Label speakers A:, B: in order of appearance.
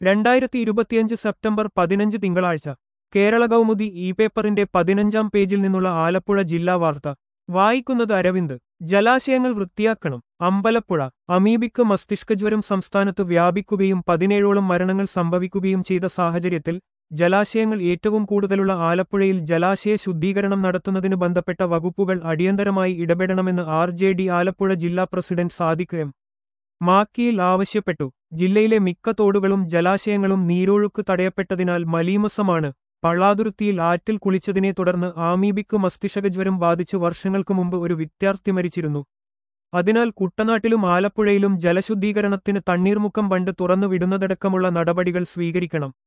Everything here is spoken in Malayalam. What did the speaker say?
A: രണ്ടായിരത്തി ഇരുപത്തിയഞ്ച് സെപ്റ്റംബർ പതിനഞ്ച് തിങ്കളാഴ്ച കേരള കൗമുദി ഇ പേപ്പറിന്റെ പതിനഞ്ചാം പേജിൽ നിന്നുള്ള ആലപ്പുഴ ജില്ലാ വാർത്ത വായിക്കുന്നത് അരവിന്ദ് ജലാശയങ്ങൾ വൃത്തിയാക്കണം അമ്പലപ്പുഴ അമീബിക്ക് മസ്തിഷ്കജ്വരം സംസ്ഥാനത്ത് വ്യാപിക്കുകയും പതിനേഴോളം മരണങ്ങൾ സംഭവിക്കുകയും ചെയ്ത സാഹചര്യത്തിൽ ജലാശയങ്ങൾ ഏറ്റവും കൂടുതലുള്ള ആലപ്പുഴയിൽ ജലാശയ ശുദ്ധീകരണം നടത്തുന്നതിന് ബന്ധപ്പെട്ട വകുപ്പുകൾ അടിയന്തരമായി ഇടപെടണമെന്ന് ആർ ജെ ഡി ആലപ്പുഴ ജില്ലാ പ്രസിഡന്റ് സാദിഖ് എം മാക്കിയിൽ ആവശ്യപ്പെട്ടു ജില്ലയിലെ മിക്ക തോടുകളും ജലാശയങ്ങളും നീരൊഴുക്ക് തടയപ്പെട്ടതിനാൽ മലീമസമാണ് പള്ളാതുരുത്തിയിൽ ആറ്റിൽ കുളിച്ചതിനെ തുടർന്ന് ആമീബിക്ക് മസ്തിഷ്കജ്വരം ബാധിച്ച് വർഷങ്ങൾക്ക് മുമ്പ് ഒരു വിദ്യാർത്ഥി മരിച്ചിരുന്നു അതിനാൽ കുട്ടനാട്ടിലും ആലപ്പുഴയിലും ജലശുദ്ധീകരണത്തിന് തണ്ണീർമുക്കം ബണ്ട് തുറന്നു വിടുന്നതടക്കമുള്ള നടപടികൾ സ്വീകരിക്കണം